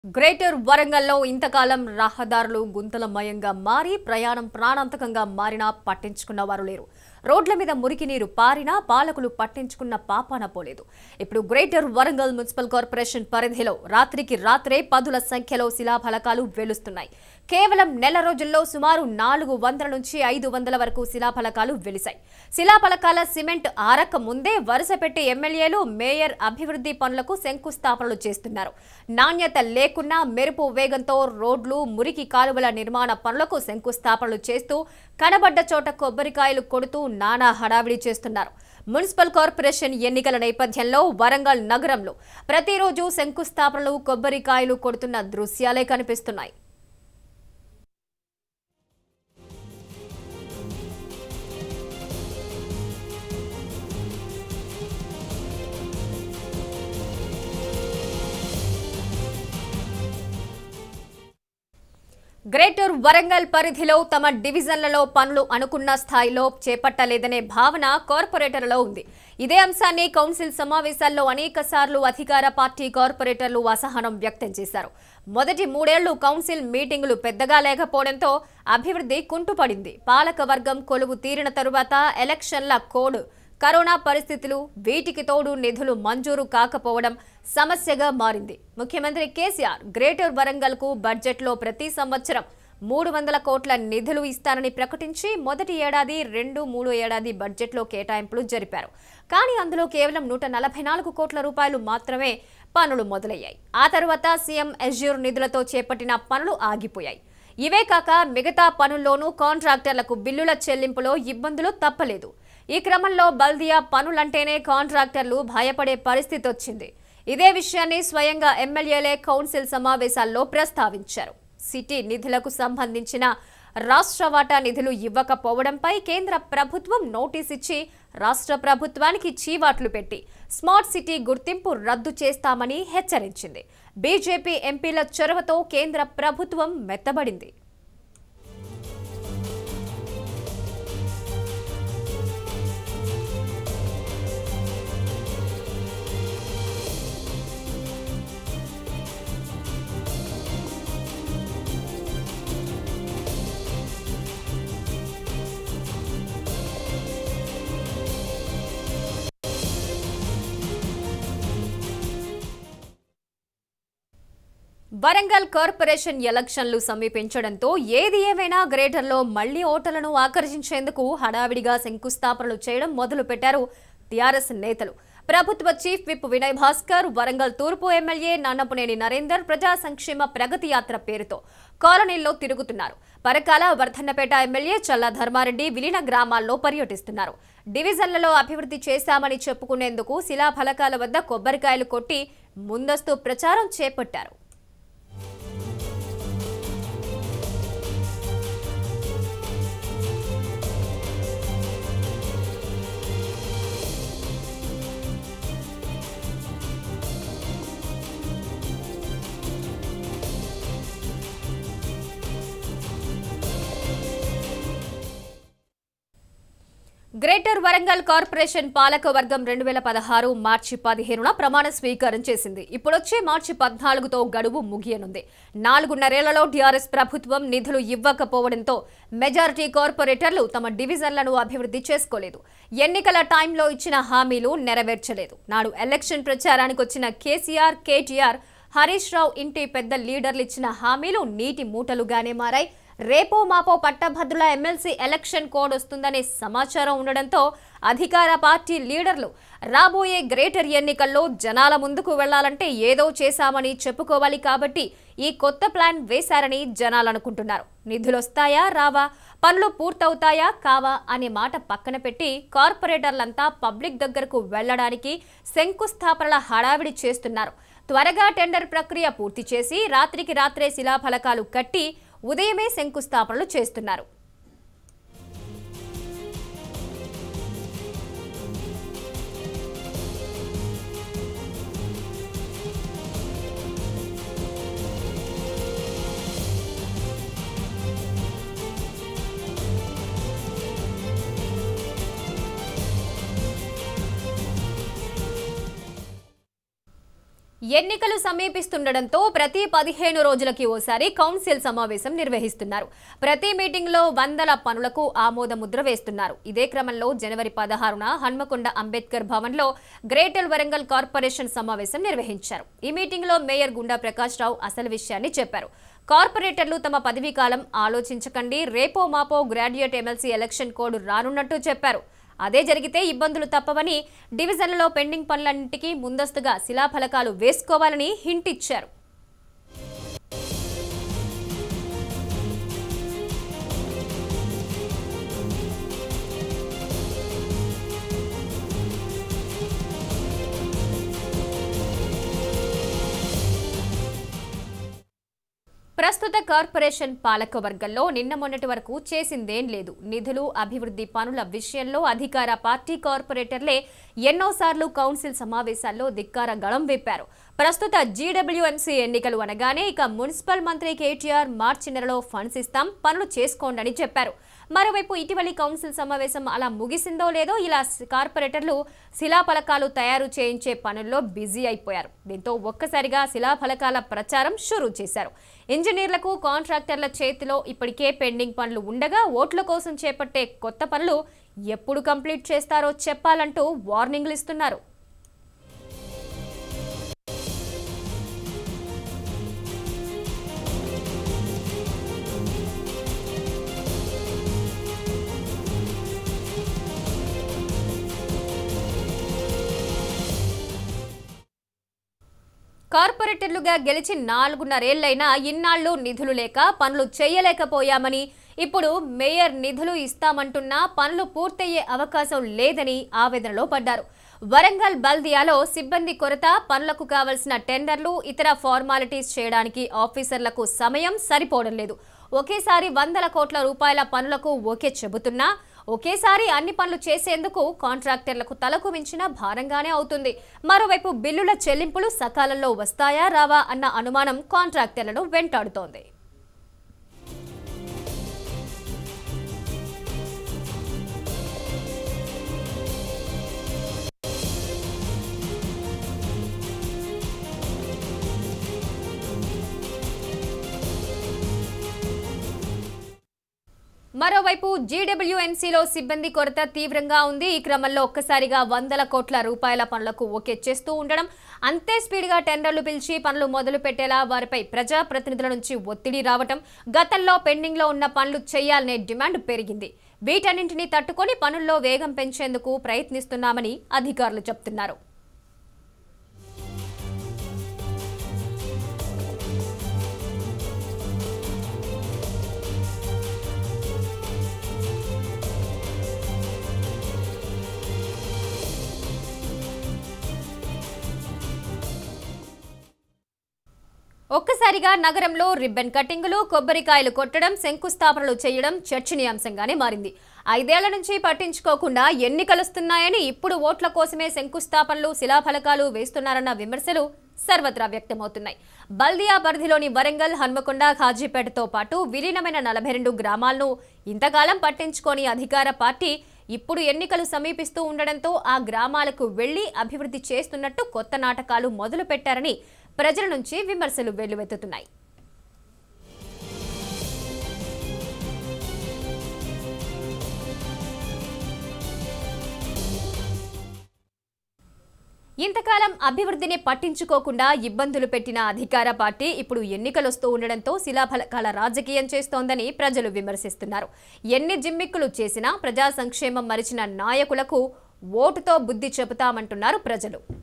greater వరంగల్లో ఇంతకాలం రహదారులు గుంతలమయంగా మారి ప్రయాణం ప్రాణాంతకంగా మారినా పట్టించుకున్న వారు లేరు రోడ్ల మీద మురికి నీరు పారినా పాలకులు పట్టించుకున్న పాపాన పోలేదు ఇప్పుడు గ్రేటర్ వరంగల్ మున్సిపల్ కార్పొరేషన్ పరిధిలో రాత్రికి రాత్రే పదుల సంఖ్యలో శిలాఫలకాలు వెలుస్తున్నాయి కేవలం నెల రోజుల్లో సుమారు నాలుగు వందల నుంచి ఐదు వందల వరకు శిలాఫలకాలు వెలిశాయి శిలాఫలకాల సిమెంట్ ఆరక ముందే వరుస పెట్టి ఎమ్మెల్యేలు మేయర్ అభివృద్ధి పనులకు శంకుస్థాపనలు చేస్తున్నారు నాణ్యత లేకున్నా మెరుపు వేగంతో రోడ్లు మురికి కాలువల నిర్మాణ పనులకు శంకుస్థాపనలు చేస్తూ కనబడ్డ చోట కొబ్బరికాయలు కొడుతూ నానా హడావిడి చేస్తున్నారు మున్సిపల్ కార్పొరేషన్ ఎన్నికల నేపథ్యంలో వరంగల్ నగరంలో ప్రతిరోజు శంకుస్థాపనలు కొబ్బరికాయలు కొడుతున్న దృశ్యాలే కనిపిస్తున్నాయి గ్రేటర్ వరంగల్ పరిధిలో తమ డివిజన్లలో పనులు అనుకున్న స్థాయిలో చేపట్టలేదనే భావన కార్పొరేటర్లలో ఉంది ఇదే అంశాన్ని కౌన్సిల్ సమావేశాల్లో అనేక సార్లు అధికార పార్టీ కార్పొరేటర్లు అసహనం వ్యక్తం చేశారు మొదటి మూడేళ్లు కౌన్సిల్ మీటింగులు పెద్దగా లేకపోవడంతో అభివృద్ధి కుంటుపడింది పాలక వర్గం కొలువు తీరిన తరువాత ఎలక్షన్ల కోడ్ కరోనా పరిస్థితులు వీటికి తోడు నిధులు మంజూరు కాకపోవడం సమస్యగా మారింది ముఖ్యమంత్రి కేసీఆర్ గ్రేటర్ వరంగల్ కు బడ్జెట్లో ప్రతి సంవత్సరం మూడు వందల కోట్ల నిధులు ఇస్తానని ప్రకటించి మొదటి ఏడాది రెండు మూడు ఏడాది బడ్జెట్లో కేటాయింపులు జరిపారు కానీ అందులో కేవలం నూట నలభై నాలుగు కోట్ల రూపాయలు మాత్రమే పనులు మొదలయ్యాయి ఆ తర్వాత సీఎం ఎజ్యూర్ నిధులతో చేపట్టిన పనులు ఆగిపోయాయి ఇవే కాక మిగతా పనుల్లోనూ కాంట్రాక్టర్లకు బిల్లుల చెల్లింపులో ఇబ్బందులు తప్పలేదు ఈ క్రమంలో బల్దియా పనులంటేనే కాంట్రాక్టర్లు భయపడే పరిస్థితి వచ్చింది ఇదే విషయాన్ని స్వయంగా ఎమ్మెల్యేలే కౌన్సిల్ సమావేశాల్లో ప్రస్తావించారు సిటీ నిధులకు సంబంధించిన రాష్ట్ర వాటా నిధులు ఇవ్వకపోవడంపై కేంద్ర ప్రభుత్వం నోటీస్ ఇచ్చి రాష్ట్ర ప్రభుత్వానికి చీవాట్లు పెట్టి స్మార్ట్ సిటీ గుర్తింపు రద్దు చేస్తామని హెచ్చరించింది బీజేపీ ఎంపీల చొరవతో కేంద్ర ప్రభుత్వం మెత్తబడింది వరంగల్ కార్పొరేషన్ ఎలక్షన్లు సమీపించడంతో ఏది ఏమైనా గ్రేటర్లో మళ్లీ ఓటర్లను ఆకర్షించేందుకు హడావిడిగా శంకుస్థాపనలు చేయడం మొదలు పెట్టారు టీఆర్ఎస్ నేతలు ప్రభుత్వ చీఫ్ విప్ వినయ్ భాస్కర్ వరంగల్ తూర్పు ఎమ్మెల్యే నాన్నపునేని నరేందర్ ప్రజా సంక్షేమ ప్రగతి యాత్ర పేరుతో కాలనీల్లో తిరుగుతున్నారు పరకాల వర్ధన్నపేట ఎమ్మెల్యే చల్లా ధర్మారెడ్డి విలీన గ్రామాల్లో పర్యటిస్తున్నారు డివిజన్లలో అభివృద్ధి చేశామని చెప్పుకునేందుకు శిలాఫలకాల వద్ద కొబ్బరికాయలు కొట్టి ముందస్తు ప్రచారం చేపట్టారు గ్రేటర్ వరంగల్ కార్పొరేషన్ పాలక వర్గం రెండు వేల పదహారు మార్చి పదిహేనున ప్రమాణ స్వీకారం చేసింది ఇప్పుడొచ్చే మార్చి పద్నాలుగుతో గడువు ముగియనుంది నాలుగున్నరేళ్లలో టీఆర్ఎస్ ప్రభుత్వం నిధులు ఇవ్వకపోవడంతో మెజారిటీ కార్పొరేటర్లు తమ డివిజన్లను అభివృద్ధి చేసుకోలేదు ఎన్నికల టైంలో ఇచ్చిన హామీలు నెరవేర్చలేదు నాడు ఎలక్షన్ ప్రచారానికి వచ్చిన కేసీఆర్ కేటీఆర్ హరీష్ రావు ఇంటి పెద్ద లీడర్లు ఇచ్చిన హామీలు నీటి మూటలుగానే మారాయి రేపో మాపో పట్టభద్రుల ఎమ్మెల్సీ ఎలక్షన్ కోడ్ వస్తుందనే సమాచారం ఉండడంతో అధికార పార్టీ లీడర్లు రాబోయే గ్రేటర్ ఎన్నికల్లో జనాల ముందుకు వెళ్లాలంటే ఏదో చేశామని చెప్పుకోవాలి కాబట్టి ఈ కొత్త ప్లాన్ వేశారని జనాలు అనుకుంటున్నారు నిధులొస్తాయా రావా పనులు పూర్తవుతాయా కావా అనే మాట పక్కన పెట్టి కార్పొరేటర్లంతా పబ్లిక్ దగ్గరకు వెళ్లడానికి శంకుస్థాపనల హడావిడి చేస్తున్నారు త్వరగా టెండర్ ప్రక్రియ పూర్తి చేసి రాత్రికి రాత్రే శిలాఫలకాలు కట్టి ఉదయమే శంకుస్థాపనలు చేస్తున్నారు ఎన్నికలు సమీపిస్తుండటంతో ప్రతి పదిహేను రోజులకి ఓసారి కౌన్సిల్ సమావేశం నిర్వహిస్తున్నారు ప్రతి మీటింగ్లో వందల పనులకు ఆమోద ముద్ర వేస్తున్నారు ఇదే క్రమంలో జనవరి పదహారున హన్మకొండ అంబేద్కర్ భవన్లో గ్రేటర్ వరంగల్ కార్పొరేషన్ సమావేశం నిర్వహించారు ఈ మీటింగ్లో మేయర్ గుండా ప్రకాష్ రావు అసలు విషయాన్ని చెప్పారు కార్పొరేటర్లు తమ పదవీ కాలం ఆలోచించకండి రేపో మాపో గ్రాడ్యుయేట్ ఎమ్మెల్సీ ఎలక్షన్ కోడ్ రానున్నట్టు చెప్పారు అదే జరిగితే ఇబ్బందులు తప్పవని డివిజన్లలో పెండింగ్ పనులన్నింటికీ ముందస్తుగా శిలాఫలకాలు వేసుకోవాలని హింట్ ఇచ్చారు ప్రస్తుత కార్పొరేషన్ పాలక వర్గంలో నిన్న మొన్నటి వరకు చేసిందేం లేదు నిధులు అభివృద్ధి పనుల విషయంలో అధికార పార్టీ కార్పొరేటర్లే ఎన్నోసార్లు కౌన్సిల్ సమావేశాల్లో ధిక్కార గళం విప్పారు ప్రస్తుత జీడబ్ల్యూఎంసీ ఎన్నికలు అనగానే ఇక మున్సిపల్ మంత్రి కేటీఆర్ మార్చి నెలలో ఫండ్స్ ఇస్తాం పనులు చేసుకోండని చెప్పారు మరోవైపు ఇటీవలి కౌన్సిల్ సమావేశం అలా ముగిసిందో లేదో ఇలా కార్పొరేటర్లు శిలాఫలకాలు తయారు చేయించే పనుల్లో బిజీ అయిపోయారు దీంతో ఒక్కసారిగా శిలాఫలకాల ప్రచారం షురూ చేశారు ఇంజనీర్లకు కాంట్రాక్టర్ల చేతిలో ఇప్పటికే పెండింగ్ పనులు ఉండగా ఓట్ల కోసం చేపట్టే కొత్త పనులు ఎప్పుడు కంప్లీట్ చేస్తారో చెప్పాలంటూ వార్నింగ్లు ఇస్తున్నారు కార్పొరేటర్లుగా గెలిచి నాలుగున్నరేళ్లైనా ఇన్నాళ్లు నిధులు లేక పనులు చేయలేకపోయామని ఇప్పుడు మేయర్ నిధులు ఇస్తామంటున్నా పనులు పూర్తయ్యే అవకాశం లేదని ఆవేదనలో పడ్డారు వరంగల్ బల్దియాలో సిబ్బంది కొరత పనులకు కావలసిన టెండర్లు ఇతర ఫార్మాలిటీస్ చేయడానికి ఆఫీసర్లకు సమయం సరిపోవడం లేదు ఒకేసారి వందల కోట్ల రూపాయల పనులకు ఓకే చెబుతున్నా ఒకేసారి అన్ని పనులు చేసేందుకు కాంట్రాక్టర్లకు తలకు మించిన భారంగానే అవుతుంది మరోవైపు బిల్లుల చెల్లింపులు సకాలంలో వస్తాయా రావా అన్న అనుమానం కాంట్రాక్టర్లను వెంటాడుతోంది మరోవైపు జీడబ్ల్యూఎంసీలో సిబ్బంది కొరత తీవ్రంగా ఉంది ఈ క్రమంలో ఒక్కసారిగా వందల కోట్ల రూపాయల పనులకు ఓకే చేస్తూ ఉండడం అంతే స్పీడ్గా టెండర్లు పిలిచి పనులు మొదలు పెట్టేలా వారిపై ప్రజాప్రతినిధుల నుంచి ఒత్తిడి రావటం గతంలో పెండింగ్లో ఉన్న పనులు చేయాలనే డిమాండ్ పెరిగింది వీటన్నింటినీ తట్టుకొని పనుల్లో వేగం పెంచేందుకు ప్రయత్నిస్తున్నామని అధికారులు చెబుతున్నారు ఒక్కసారిగా నగరంలో రిబ్బన్ కటింగులు కొబ్బరికాయలు కొట్టడం శంకుస్థాపనలు చేయడం చర్చనీయాంశంగానే మారింది ఐదేళ్ల నుంచి పట్టించుకోకుండా ఎన్నికలుస్తున్నాయని ఇప్పుడు ఓట్ల కోసమే శంకుస్థాపనలు శిలాఫలకాలు వేస్తున్నారన్న విమర్శలు సర్వత్రా వ్యక్తమవుతున్నాయి బల్దియా పరిధిలోని వరంగల్ హన్మకొండ ఖాజీపేటతో పాటు విలీనమైన నలభై రెండు గ్రామాలను ఇంతకాలం పట్టించుకోని అధికార పార్టీ ఇప్పుడు ఎన్నికలు సమీపిస్తూ ఉండడంతో ఆ గ్రామాలకు వెళ్లి అభివృద్ధి చేస్తున్నట్టు కొత్త నాటకాలు మొదలు పెట్టారని ప్రజల నుంచి విమర్శలు వెల్లువెత్తుతున్నాయి ఇంతకాలం అభివృద్ధిని పట్టించుకోకుండా ఇబ్బందులు పెట్టిన అధికార పార్టీ ఇప్పుడు ఎన్నికలొస్తూ ఉండడంతో శిలాఫలకాల రాజకీయం చేస్తోందని ప్రజలు విమర్శిస్తున్నారు ఎన్ని జిమ్మిక్కులు చేసినా ప్రజా సంక్షేమం మరిచిన నాయకులకు ఓటుతో బుద్ధి చెబుతామంటున్నారు ప్రజలు